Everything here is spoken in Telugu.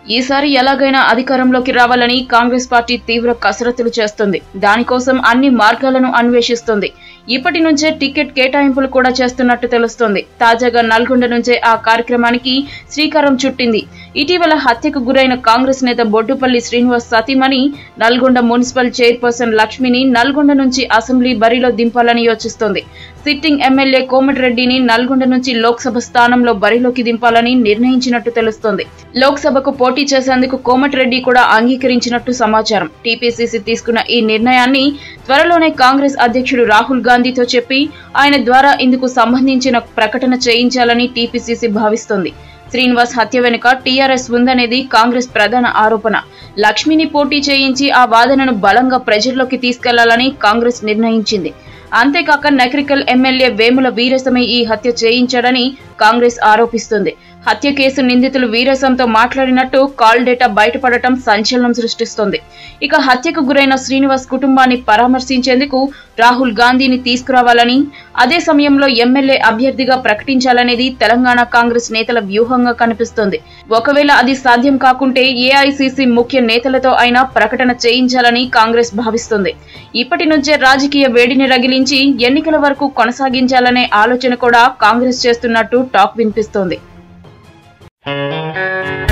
ఈసారి ఎలాగైనా అధికారంలోకి రావాలని కాంగ్రెస్ పార్టీ తీవ్ర కసరత్తులు చేస్తుంది దానికోసం అన్ని మార్గాలను అన్వేషిస్తుంది ఇప్పటి నుంచే టికెట్ కేటాయింపులు కూడా చేస్తున్నట్టు తెలుస్తోంది తాజాగా నల్గొండ నుంచే ఆ కార్యక్రమానికి శ్రీకారం చుట్టింది ఇటీవల హత్యకు గురైన కాంగ్రెస్ నేత బొడ్డుపల్లి శ్రీనివాస్ సతీమణి నల్గొండ మున్సిపల్ చైర్పర్సన్ లక్ష్మిని నల్గొండ నుంచి అసెంబ్లీ బరిలో దింపాలని యోచిస్తోంది సిట్టింగ్ ఎమ్మెల్యే కోమటిరెడ్డిని నల్గొండ నుంచి లోక్సభ స్థానంలో బరిలోకి దింపాలని నిర్ణయించినట్టు తెలుస్తోంది లోక్సభకు పోటీ చేసేందుకు కోమటిరెడ్డి కూడా అంగీకరించినట్టు సమాచారం టీపీసీసీ తీసుకున్న ఈ నిర్ణయాన్ని త్వరలోనే కాంగ్రెస్ అధ్యక్షుడు రాహుల్ గాంధీతో చెప్పి ఆయన ద్వారా ఇందుకు సంబంధించిన ప్రకటన చేయించాలని టీపీసీసీ భావిస్తోంది శ్రీనివాస్ హత్య వెనుక టీఆర్ఎస్ ఉందనేది కాంగ్రెస్ ప్రధాన ఆరోపణ లక్ష్మిని పోటీ చేయించి ఆ వాదనను బలంగా ప్రజల్లోకి తీసుకెళ్లాలని కాంగ్రెస్ నిర్ణయించింది అంతేకాక నకరికల్ ఎమ్మెల్యే వేముల వీరసమే ఈ హత్య చేయించాడని కాంగ్రెస్ ఆరోపిస్తుంది హత్య కేసు నిందితులు వీరసంతో మాట్లాడినట్టు కాల్ డేటా బయటపడటం సంచలనం సృష్టిస్తోంది ఇక హత్యకు గురైన శ్రీనివాస్ కుటుంబాన్ని పరామర్శించేందుకు రాహుల్ గాంధీని తీసుకురావాలని అదే సమయంలో ఎమ్మెల్యే అభ్యర్థిగా ప్రకటించాలనేది తెలంగాణ కాంగ్రెస్ నేతల వ్యూహంగా కనిపిస్తోంది ఒకవేళ అది సాధ్యం కాకుంటే ఏఐసీసీ ముఖ్య నేతలతో అయినా ప్రకటన చేయించాలని కాంగ్రెస్ భావిస్తుంది ఇప్పటి నుంచే రాజకీయ వేడిని రగిలించి ఎన్నికల వరకు కొనసాగించాలనే ఆలోచన కూడా కాంగ్రెస్ చేస్తున్నట్టు టాక్ వినిపిస్తోంది